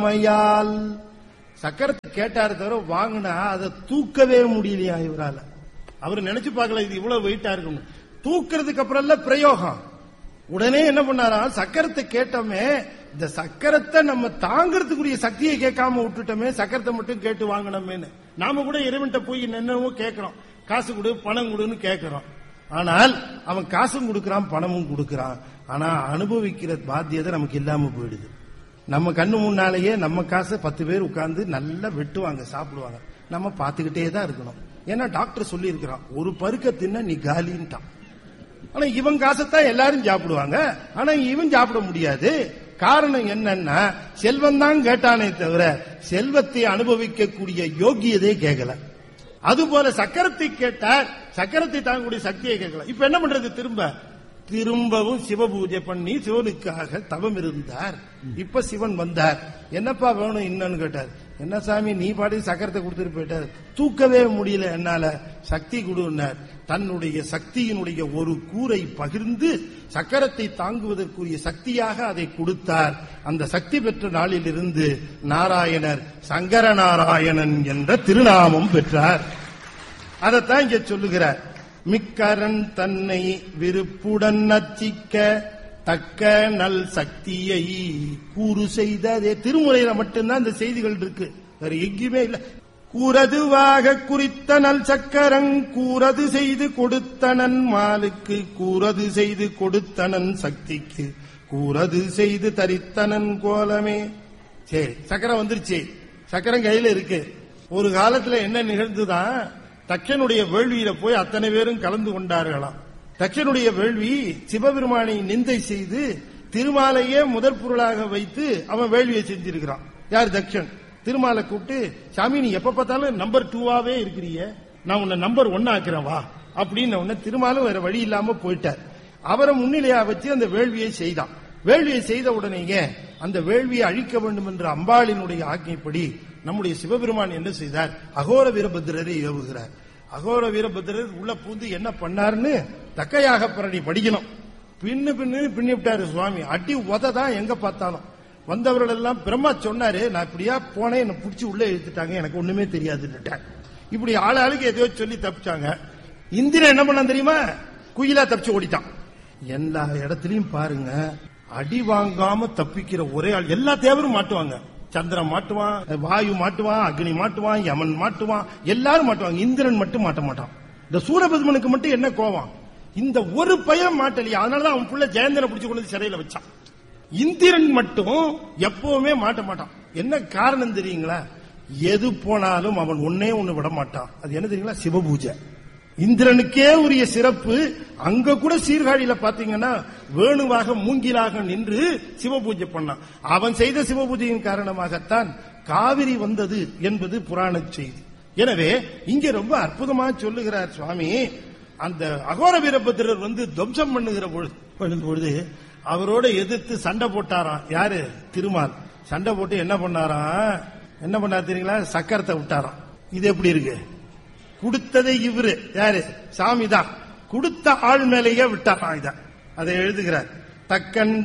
மையால் சக்கரத்தை கேட்டாரு தவிர வாங்கினா அதை தூக்கவே முடியலையா இவரால அவர் நினைச்சு பார்க்கல இது இவ்வளவு வெயிட்டா இருக்கும்னு தூக்குறதுக்கு அப்புறம் இல்ல பிரயோகம் உடனே என்ன பண்ணாராம் சக்கரத்தை கேட்டோமே இந்த சக்கரத்தை நம்ம தாங்கறதுக்குரிய சக்தியை கேட்காம விட்டுட்டோமே சக்கரத்தை மட்டும் கேட்டு வாங்கினோமேன்னு நாம கூட இறைவன்ட்ட போய் என்னென்னவோ கேட்கிறோம் காசு கொடு பணம் கொடுன்னு கேட்கிறோம் ஆனால் அவன் காசும் கொடுக்கறான் பணமும் கொடுக்கறான் ஆனா அனுபவிக்கிற பாத்தியதை நமக்கு இல்லாம போயிடுது நம்ம கண்ணு முன்னாலேயே நம்ம காசை பத்து பேர் உட்கார்ந்து நல்லா வெட்டுவாங்க சாப்பிடுவாங்க நம்ம பார்த்துக்கிட்டே தான் இருக்கணும் ஏன்னா டாக்டர் சொல்லி இருக்கிறான் ஒரு பருக்க தின்ன நீ காலின்ட்டான் ஆனா இவன் காசைத்தான் எல்லாரும் சாப்பிடுவாங்க ஆனா இவன் சாப்பிட முடியாது காரணம் என்னன்னா செல்வம் தான் கேட்டானே தவிர செல்வத்தை அனுபவிக்கக்கூடிய யோகியதே கேட்கல அதுபோல சக்கரத்தை கேட்டார் சக்கரத்தை தாங்கக்கூடிய சக்தியை கேட்கல இப்ப என்ன பண்றது திரும்ப திரும்பவும் சிவ பூஜை பண்ணி சிவனுக்காக தவம் இருந்தார் இப்ப சிவன் வந்தார் என்னப்பா வேணும் இன்னொன்னு கேட்டார் என்ன சாமி நீ பாடி சக்கரத்தை கொடுத்துட்டு போயிட்டார் தூக்கவே முடியல என்னால சக்தி கொடுன்னார் தன்னுடைய சக்தியினுடைய ஒரு கூரை பகிர்ந்து சக்கரத்தை தாங்குவதற்குரிய சக்தியாக அதை கொடுத்தார் அந்த சக்தி பெற்ற நாளிலிருந்து நாராயணர் சங்கர நாராயணன் என்ற திருநாமம் பெற்றார் அதைத்தான் இங்க சொல்லுகிறார் மிக்கரன் தன்னை விருப்புடன் நச்சிக்க தக்க நல் சக்தியை கூறு செய்ததே திருமுறையில மட்டும்தான் இந்த செய்திகள் இருக்கு வேற எங்கேயுமே இல்ல கூறதுவாக குறித்த நல் சக்கரங் கூறது செய்து கொடுத்தனன் மாலுக்கு கூறது செய்து கொடுத்தனன் சக்திக்கு கூறது செய்து தரித்தனன் கோலமே சரி சக்கரம் வந்துருச்சு சக்கரம் கையில இருக்கு ஒரு காலத்துல என்ன நிகழ்ந்துதான் தக்கனுடைய வேள்வியில போய் அத்தனை பேரும் கலந்து கொண்டார்களாம் தக்கனுடைய வேள்வி சிவபெருமானை நிந்தை செய்து திருமாலையே முதற் பொருளாக வைத்து அவன் வேள்வியை செஞ்சிருக்கிறான் யார் தக்ஷன் திருமாலை கூப்பிட்டு சாமி நீ எப்ப பார்த்தாலும் நம்பர் டூவாவே இருக்கிறீங்க நான் உன்னை நம்பர் ஒன்னு ஆக்குறேன் வா அப்படின்னு உடனே திருமாலும் வேற வழி இல்லாம போயிட்டார் அவரை முன்னிலையா வச்சு அந்த வேள்வியை செய்தான் வேள்வியை செய்த உடனேயே அந்த வேள்வியை அழிக்க வேண்டும் என்ற அம்பாளினுடைய ஆజ్ఞைப்படி நம்முடைய சிவபெருமான் என்ன செய்தார் அகோர வீரபத்திரரை ஏவுகிறார் அகோர வீரபத்திரர் உள்ள பூந்து என்ன பண்ணாருன்னு தக்கையாக பரணி படிக்கணும் பின்னு பின்னு பின்னி விட்டாரு சுவாமி அடி உத தான் எங்க பார்த்தாலும் வந்தவர்கள் எல்லாம் பிரம்மா சொன்னாரு நான் இப்படியா போனேன் என்ன பிடிச்சி உள்ள இழுத்துட்டாங்க எனக்கு ஒண்ணுமே தெரியாதுன்னுட்டாங்க இப்படி ஆள் ஆளுக்கு எதையோ சொல்லி தப்பிச்சாங்க இந்திரன் என்ன பண்ணான் தெரியுமா குயிலா தப்பிச்சு ஓடிட்டான் எல்லா இடத்துலயும் பாருங்க அடி வாங்காம தப்பிக்கிற ஒரே ஆள் எல்லா தேவரும் மாட்டுவாங்க சந்திரன் மாட்டுவான் வாயு மாட்டுவான் அக்னி மாட்டுவான் யமன் மாட்டுவான் எல்லாரும் மாட்டுவாங்க இந்திரன் மட்டும் மாட்ட மாட்டான் இந்த சூரபத்மனுக்கு மட்டும் என்ன கோவம் இந்த ஒரு பையன் மாட்டலையா அதனாலதான் அவன் புள்ள ஜெயந்தனை பிடிச்சு கொண்டு வந்து சிறையில வச்சான் இந்திரன் மட்டும் எப்பவுமே மாட்ட மாட்டான் என்ன காரணம் தெரியுங்களா எது போனாலும் அவன் ஒன்னே ஒண்ணு விட மாட்டான் அது என்ன தெரியுங்களா சிவபூஜை இந்திரனுக்கே உரிய சிறப்பு அங்க கூட சீர்காழியில பாத்தீங்கன்னா வேணுவாக மூங்கிலாக நின்று சிவபூஜை பண்ணான் அவன் செய்த சிவபூஜையின் காரணமாகத்தான் காவிரி வந்தது என்பது புராண செய்தி எனவே இங்க ரொம்ப அற்புதமா சொல்லுகிறார் சுவாமி அந்த அகோர வீரபத்திரர் வந்து துவம்சம் பண்ணுகிற பொழுது பண்ணும் பொழுது அவரோட எதிர்த்து சண்டை போட்டாராம் யாரு திருமால் சண்டை போட்டு என்ன பண்ணாராம் என்ன பண்ணார் தெரியுங்களா சக்கரத்தை விட்டாராம் இது எப்படி இருக்கு கொடுத்ததே இவரு யாரு சாமி தான் கொடுத்த ஆள் மேலேயே விட்டாராம் இத அதை எழுதுகிறார் தக்கன்